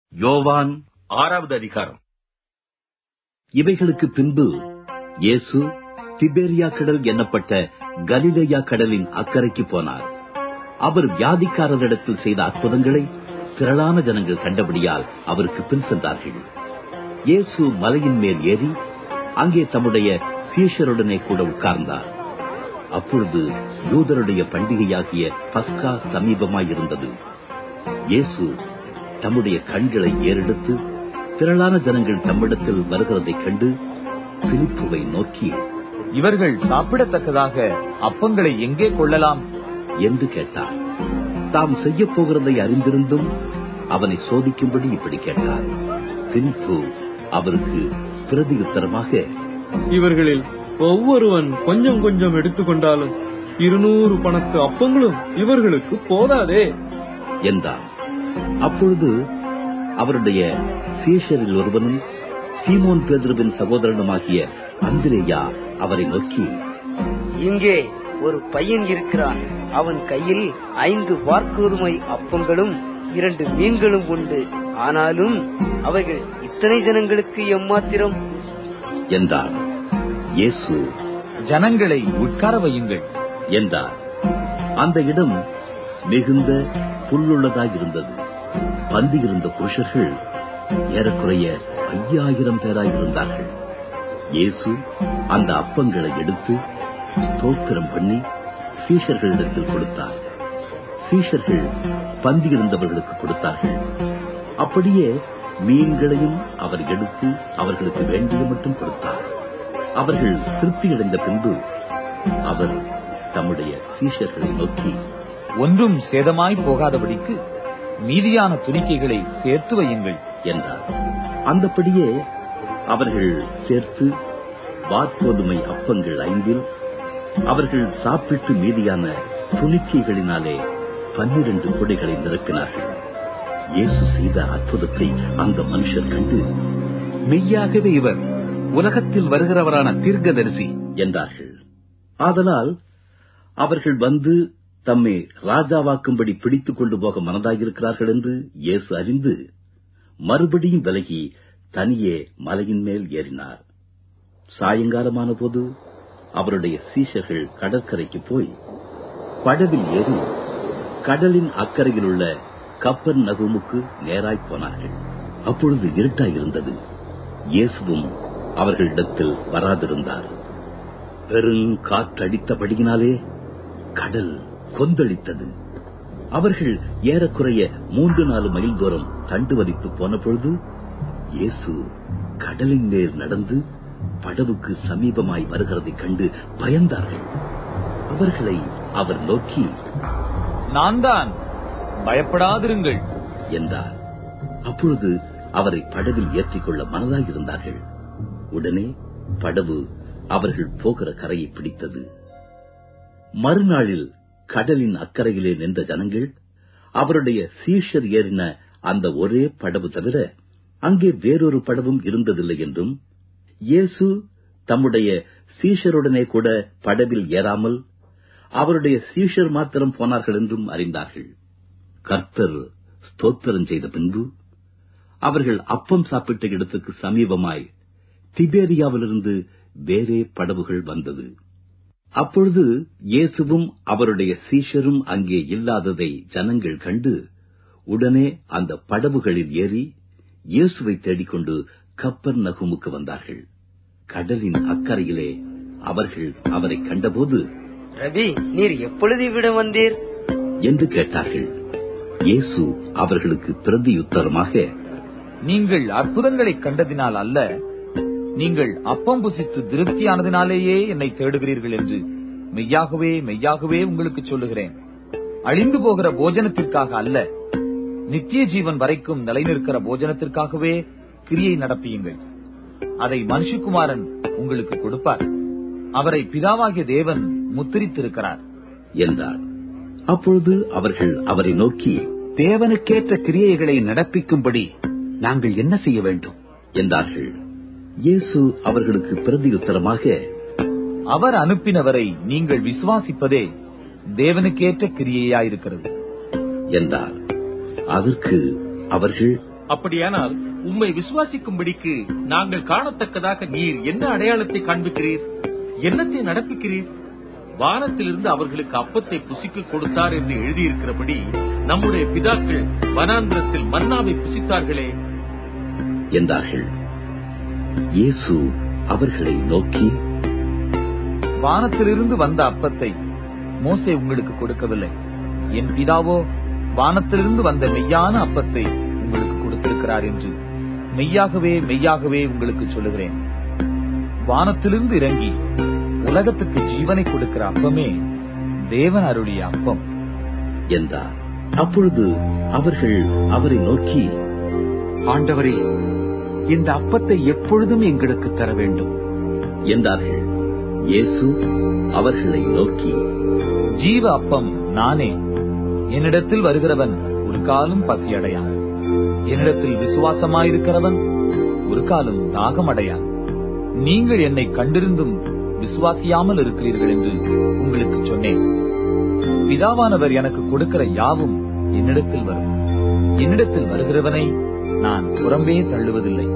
யோவான் ஆறாவது அதிகாரம் இவைகளுக்கு பின்பு இயேசு திபேரியா கடல் எண்ணப்பட்ட கலிலேயா கடலின் அக்கறைக்கு போனார் அவர் வியாதிக்காரரிடத்தில் செய்த அற்புதங்களை திரளான ஜனங்கள் கண்டபடியால் அவருக்கு பின் சென்றார்கள் இயேசு மலையின் மேல் ஏறி அங்கே தம்முடைய சீஷருடனே கூட உட்கார்ந்தார் அப்பொழுது யூதருடைய பண்டிகையாகிய பஸ்கா சமீபமாயிருந்தது இயேசு தம்முடைய கண்களை ஏறெடுத்து திரளான ஜனங்கள் தம்மிடத்தில் வருகிறதைக் கண்டு பிலிப்புவை நோக்கி இவர்கள் சாப்பிடத்தக்கதாக அப்பங்களை எங்கே கொள்ளலாம் என்று கேட்டார் தாம் செய்யப் போகிறதை அறிந்திருந்தும் அவனை சோதிக்கும்படி இப்படி கேட்டார் பிலிப்பு அவருக்கு பிரதியுத்தரமாக இவர்களில் ஒவ்வொருவன் கொஞ்சம் கொஞ்சம் எடுத்துக்கொண்டாலும் இருநூறு பணத்து அப்பங்களும் இவர்களுக்கு போதாதே என்றார் அப்பொழுது அவருடைய சீஷரில் ஒருவனும் சீமோன் பேதுருவின் சகோதரனுமாகிய அந்திரேயா அவரை நோக்கி இங்கே ஒரு பையன் இருக்கிறான் அவன் கையில் ஐந்து வார்கோதுமை அப்பங்களும் இரண்டு மீன்களும் உண்டு ஆனாலும் அவைகள் இத்தனை ஜனங்களுக்கு எம்மாத்திரம் என்றார் இயேசு ஜனங்களை உட்கார வையுங்கள் என்றார் அந்த இடம் மிகுந்த புல்லுள்ளதாயிருந்தது பந்தியிருந்த புருஷர்கள் ஏறக்குறைய ஐயாயிரம் பேராயிருந்தார்கள் இயேசு அந்த அப்பங்களை எடுத்து ஸ்தோத்திரம் பண்ணி சீஷர்களிடத்தில் கொடுத்தார் சீஷர்கள் பந்தியிருந்தவர்களுக்கு கொடுத்தார்கள் அப்படியே மீன்களையும் அவர் எடுத்து அவர்களுக்கு வேண்டிய மட்டும் கொடுத்தார் அவர்கள் திருப்தியடைந்த பின்பு அவர் தம்முடைய சீஷர்களை நோக்கி ஒன்றும் சேதமாய் போகாதபடிக்கு மீதியான துணிக்கைகளை சேர்த்து வையுங்கள் என்றார் அந்தபடியே அவர்கள் சேர்த்து வார்கோதுமை அப்பங்கள் ஐந்தில் அவர்கள் சாப்பிட்டு மீதியான துணிக்கைகளினாலே பன்னிரண்டு குடைகளை நிரப்பினார்கள் இயேசு செய்த அற்புதத்தை அந்த மனுஷர் கண்டு மெய்யாகவே இவர் உலகத்தில் வருகிறவரான தீர்க்கதரிசி என்றார்கள் ஆதலால் அவர்கள் வந்து தம்மை ராஜாவாக்கும்படி பிடித்துக் கொண்டு போக மனதாயிருக்கிறார்கள் என்று இயேசு அறிந்து மறுபடியும் விலகி தனியே மலையின் மேல் ஏறினார் சாயங்காலமான போது அவருடைய சீஷர்கள் கடற்கரைக்கு போய் படவில் ஏறி கடலின் அக்கறையில் உள்ள கப்பர் நகுமுக்கு நேராய் போனார்கள் அப்பொழுது இருட்டாயிருந்தது இயேசுவும் அவர்களிடத்தில் வராதிருந்தார் பெருங்காற்றடித்தபடியினாலே கடல் கொந்தளித்தது அவர்கள் ஏறக்குறைய மூன்று நாலு மைல் தூரம் தண்டுவதித்து போன பொழுது இயேசு கடலின் மேல் நடந்து படவுக்கு சமீபமாய் வருகிறதைக் கண்டு பயந்தார்கள் அவர்களை அவர் நோக்கி நான் தான் பயப்படாதிருங்கள் என்றார் அப்பொழுது அவரை படவில் ஏற்றிக்கொள்ள மனதாயிருந்தார்கள் உடனே படவு அவர்கள் போகிற கரையை பிடித்தது மறுநாளில் கடலின் அக்கறையிலே நின்ற ஜனங்கள் அவருடைய சீஷர் ஏறின அந்த ஒரே படவு தவிர அங்கே வேறொரு படவும் இருந்ததில்லை என்றும் இயேசு தம்முடைய சீஷருடனே கூட படவில் ஏறாமல் அவருடைய சீஷர் மாத்திரம் போனார்கள் என்றும் அறிந்தார்கள் கர்த்தர் ஸ்தோத்திரம் செய்த பின்பு அவர்கள் அப்பம் சாப்பிட்ட இடத்துக்கு சமீபமாய் திபேரியாவிலிருந்து வேறே படவுகள் வந்தது அப்பொழுது இயேசுவும் அவருடைய சீஷரும் அங்கே இல்லாததை ஜனங்கள் கண்டு உடனே அந்த படவுகளில் ஏறி இயேசுவை தேடிக்கொண்டு கப்பர் நகுமுக்கு வந்தார்கள் கடலின் அக்கறையிலே அவர்கள் அவரை கண்டபோது ரவி நீர் எப்பொழுது இவ்விடம் வந்தீர் என்று கேட்டார்கள் இயேசு அவர்களுக்கு பிரதியுத்தரமாக நீங்கள் அற்புதங்களை கண்டதினால் அல்ல நீங்கள் அப்பம் புசித்து திருப்தியானதினாலேயே என்னை தேடுகிறீர்கள் என்று மெய்யாகவே மெய்யாகவே உங்களுக்கு சொல்லுகிறேன் அழிந்து போகிற போஜனத்திற்காக அல்ல நித்திய ஜீவன் வரைக்கும் நிலைநிற்கிற போஜனத்திற்காகவே கிரியை நடப்பியுங்கள் அதை மனுஷகுமாரன் உங்களுக்கு கொடுப்பார் அவரை பிதாவாகிய தேவன் முத்திரித்திருக்கிறார் என்றார் அப்பொழுது அவர்கள் அவரை நோக்கி தேவனுக்கேற்ற கிரியைகளை நடப்பிக்கும்படி நாங்கள் என்ன செய்ய வேண்டும் என்றார்கள் இயேசு அவர்களுக்கு பிரதியுத்தரமாக அவர் அனுப்பினவரை நீங்கள் விசுவாசிப்பதே தேவனுக்கேற்ற கிரியையாயிருக்கிறது என்றார் அதற்கு அவர்கள் அப்படியானால் உம்மை விசுவாசிக்கும்படிக்கு நாங்கள் காணத்தக்கதாக நீர் என்ன அடையாளத்தை காண்பிக்கிறீர் என்னத்தை நடப்பிக்கிறீர் வானத்திலிருந்து அவர்களுக்கு அப்பத்தை புசிக்க கொடுத்தார் என்று எழுதியிருக்கிறபடி நம்முடைய பிதாக்கள் வனாந்திரத்தில் மன்னாவை புசித்தார்களே என்றார்கள் இயேசு அவர்களை நோக்கி வானத்திலிருந்து வந்த அப்பத்தை மோசே உங்களுக்கு கொடுக்கவில்லை என் பிதாவோ வானத்திலிருந்து வந்த மெய்யான அப்பத்தை உங்களுக்கு கொடுத்திருக்கிறார் என்று மெய்யாகவே மெய்யாகவே உங்களுக்கு சொல்லுகிறேன் வானத்திலிருந்து இறங்கி உலகத்துக்கு ஜீவனை கொடுக்கிற அப்பமே தேவன் அருளிய அப்பம் என்றார் அப்பொழுது அவர்கள் அவரை நோக்கி ஆண்டவரே இந்த அப்பத்தை எப்பொழுதும் எங்களுக்கு தர வேண்டும் என்றார்கள் இயேசு அவர்களை நோக்கி ஜீவ அப்பம் நானே என்னிடத்தில் வருகிறவன் ஒரு காலம் பசியடையான் என்னிடத்தில் விசுவாசமாயிருக்கிறவன் ஒரு காலம் தாகமடையான் நீங்கள் என்னை கண்டிருந்தும் விசுவாசியாமல் இருக்கிறீர்கள் என்று உங்களுக்கு சொன்னேன் பிதாவானவர் எனக்கு கொடுக்கிற யாவும் என்னிடத்தில் வரும் என்னிடத்தில் வருகிறவனை நான் புறம்பே தள்ளுவதில்லை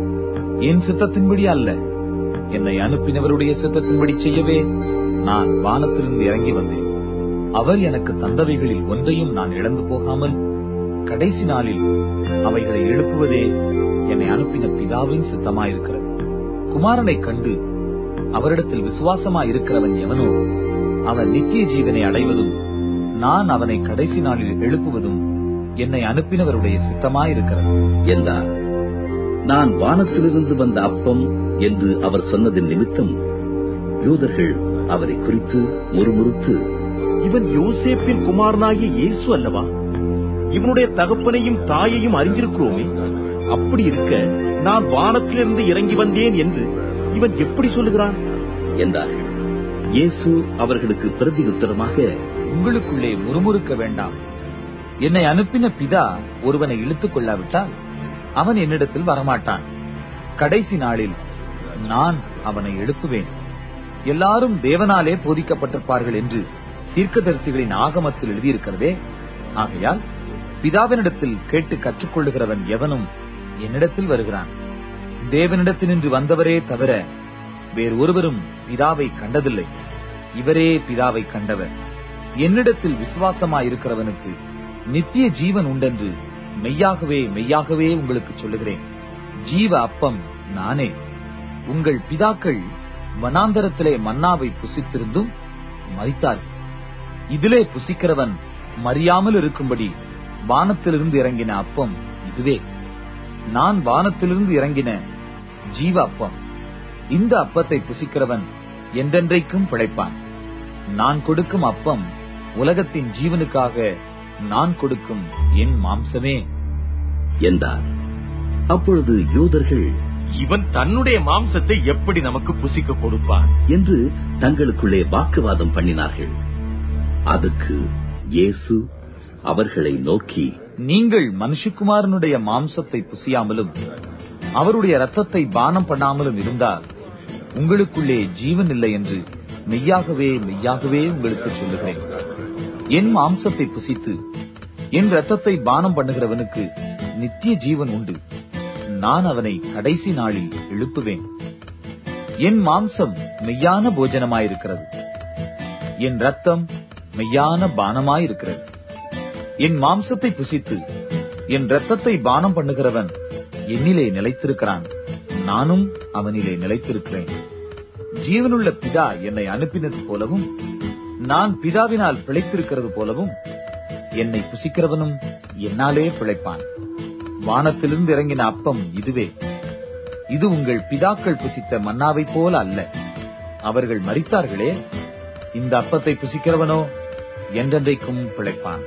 என் சித்தத்தின்படி அல்ல என்னை அனுப்பினவருடைய சித்தத்தின்படி செய்யவே நான் வானத்திலிருந்து இறங்கி வந்தேன் அவர் எனக்கு தந்தவைகளில் ஒன்றையும் நான் இழந்து போகாமல் கடைசி நாளில் அவைகளை எழுப்புவதே என்னை அனுப்பின பிதாவின் சித்தமாயிருக்கிறது குமாரனை கண்டு அவரிடத்தில் விசுவாசமாய் இருக்கிறவன் எவனோ அவன் நித்திய ஜீவனை அடைவதும் நான் அவனை கடைசி நாளில் எழுப்புவதும் என்னை அனுப்பினவருடைய சித்தமாயிருக்கிறது என்றார் நான் வானத்திலிருந்து வந்த அப்பம் என்று அவர் சொன்னதின் நிமித்தம் யூதர்கள் அவரை குறித்து முறுமுறுத்து இவன் யோசேப்பின் குமாரனாகிய இயேசு அல்லவா இவனுடைய தகப்பனையும் தாயையும் அறிந்திருக்கிறோமே அப்படி இருக்க நான் வானத்திலிருந்து இறங்கி வந்தேன் என்று இவன் எப்படி சொல்லுகிறான் என்றார்கள் இயேசு அவர்களுக்கு பிரதியுத்தரமாக உங்களுக்குள்ளே முறுமுறுக்க வேண்டாம் என்னை அனுப்பின பிதா ஒருவனை இழுத்துக் கொள்ளாவிட்டால் அவன் என்னிடத்தில் வரமாட்டான் கடைசி நாளில் நான் அவனை எழுப்புவேன் எல்லாரும் தேவனாலே போதிக்கப்பட்டிருப்பார்கள் என்று தீர்க்கதரிசிகளின் ஆகமத்தில் எழுதியிருக்கிறதே ஆகையால் பிதாவினிடத்தில் கேட்டு கற்றுக்கொள்ளுகிறவன் எவனும் என்னிடத்தில் வருகிறான் தேவனிடத்தினின்று வந்தவரே தவிர வேறு ஒருவரும் பிதாவை கண்டதில்லை இவரே பிதாவை கண்டவர் என்னிடத்தில் விசுவாசமாயிருக்கிறவனுக்கு நித்திய ஜீவன் உண்டென்று மெய்யாகவே மெய்யாகவே உங்களுக்கு சொல்லுகிறேன் ஜீவ அப்பம் நானே உங்கள் பிதாக்கள் வனாந்தரத்திலே மன்னாவை புசித்திருந்தும் மறித்தார்கள் இதிலே புசிக்கிறவன் மறியாமல் இருக்கும்படி வானத்திலிருந்து இறங்கின அப்பம் இதுவே நான் வானத்திலிருந்து இறங்கின ஜீவ அப்பம் இந்த அப்பத்தை புசிக்கிறவன் என்றென்றைக்கும் பிழைப்பான் நான் கொடுக்கும் அப்பம் உலகத்தின் ஜீவனுக்காக நான் கொடுக்கும் என் மாம்சமே என்றார் அப்பொழுது யூதர்கள் இவன் தன்னுடைய மாம்சத்தை எப்படி நமக்கு புசிக்க கொடுப்பான் என்று தங்களுக்குள்ளே வாக்குவாதம் பண்ணினார்கள் அதுக்கு இயேசு அவர்களை நோக்கி நீங்கள் மனுஷகுமாரனுடைய மாம்சத்தை புசியாமலும் அவருடைய ரத்தத்தை பானம் பண்ணாமலும் இருந்தால் உங்களுக்குள்ளே ஜீவன் இல்லை என்று மெய்யாகவே மெய்யாகவே உங்களுக்கு சொல்லுகிறேன் என் மாம்சத்தை புசித்து என் ரத்தத்தை பானம் பண்ணுகிறவனுக்கு நித்திய ஜீவன் உண்டு நான் அவனை கடைசி நாளில் எழுப்புவேன் என் மாம்சம் மெய்யான போஜனமாயிருக்கிறது என் ரத்தம் மெய்யான பானமாயிருக்கிறது என் மாம்சத்தை புசித்து என் ரத்தத்தை பானம் பண்ணுகிறவன் என்னிலே நிலைத்திருக்கிறான் நானும் அவனிலே நிலைத்திருக்கிறேன் ஜீவனுள்ள பிதா என்னை அனுப்பினது போலவும் நான் பிதாவினால் பிழைத்திருக்கிறது போலவும் என்னை புசிக்கிறவனும் என்னாலே பிழைப்பான் வானத்திலிருந்து இறங்கின அப்பம் இதுவே இது உங்கள் பிதாக்கள் புசித்த மன்னாவைப் போல அல்ல அவர்கள் மரித்தார்களே இந்த அப்பத்தை புசிக்கிறவனோ என்றென்றைக்கும் பிழைப்பான்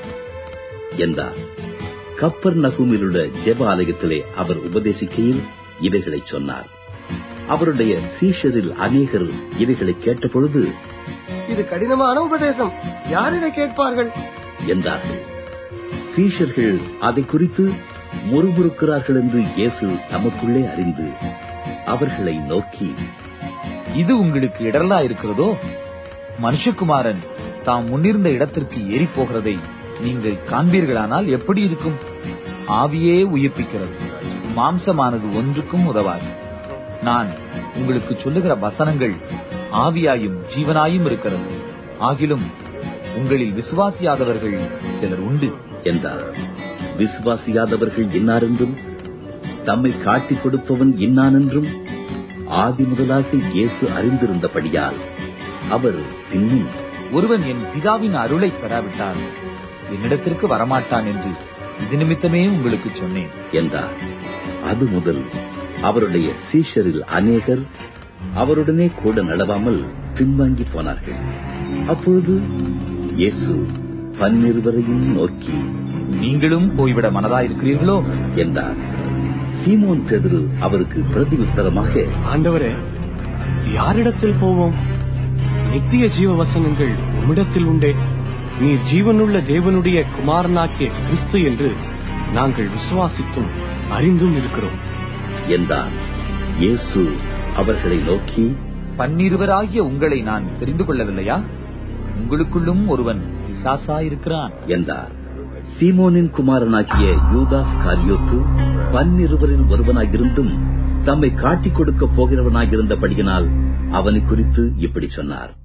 என்றார் கப்பர் நகுமில் உள்ள ஜெப ஆலயத்திலே அவர் உபதேசிக்கையில் இவைகளை சொன்னார் அவருடைய சீஷரில் அநேகர் இவைகளை கேட்டபொழுது இது கடினமான உபதேசம் யார் இதை கேட்பார்கள் என்றார்கள் சீஷர்கள் அதை குறித்து முறுமுறுக்கிறார்கள் என்று இயேசு தமக்குள்ளே அறிந்து அவர்களை நோக்கி இது உங்களுக்கு இடரலா இருக்கிறதோ மனுஷகுமாரன் தாம் முன்னிருந்த இடத்திற்கு ஏறி போகிறதை நீங்கள் காண்பீர்களானால் எப்படி இருக்கும் ஆவியே உயிர்ப்பிக்கிறது மாம்சமானது ஒன்றுக்கும் உதவாது நான் உங்களுக்கு சொல்லுகிற வசனங்கள் ஆவியாயும் ஜீவனாயும் இருக்கிறது ஆகிலும் உங்களில் விசுவாசியாதவர்கள் சிலர் உண்டு என்றார் விசுவாசியாதவர்கள் இன்னாரென்றும் தம்மை காட்டிக் கொடுப்பவன் இன்னானென்றும் ஆதி முதலாக இயேசு அறிந்திருந்தபடியால் அவர் பின்னும் ஒருவன் என் பிதாவின் அருளை பெறாவிட்டால் என்னிடத்திற்கு வரமாட்டான் என்று இது நிமித்தமே உங்களுக்கு சொன்னேன் என்றார் அது முதல் அவருடைய சீஷரில் அநேகர் அவருடனே கூட நடவாமல் பின்வாங்கி போனார்கள் அப்பொழுது இயேசு பன்னிருவரையும் நோக்கி நீங்களும் போய்விட மனதாயிருக்கிறீர்களோ என்றார் சீமோன் பேதுரு அவருக்கு பிரதியுத்தரமாக ஆண்டவரே யாரிடத்தில் போவோம் நித்திய ஜீவ வசனங்கள் உம்மிடத்தில் உண்டே நீர் ஜீவனுள்ள தேவனுடைய குமாரனாக்கிய கிறிஸ்து என்று நாங்கள் விசுவாசித்தும் அறிந்தும் இருக்கிறோம் என்றார் இயேசு அவர்களை நோக்கி பன்னிருவராகிய உங்களை நான் தெரிந்து கொள்ளவில்லையா உங்களுக்குள்ளும் ஒருவன் பிசாசாயிருக்கிறான் என்றார் சீமோனின் குமாரனாகிய யூதாஸ் காரியோத்து பன்னிருவரில் ஒருவனாயிருந்தும் தம்மை காட்டிக் கொடுக்கப் போகிறவனாயிருந்தபடியினால் அவனை குறித்து இப்படி சொன்னார்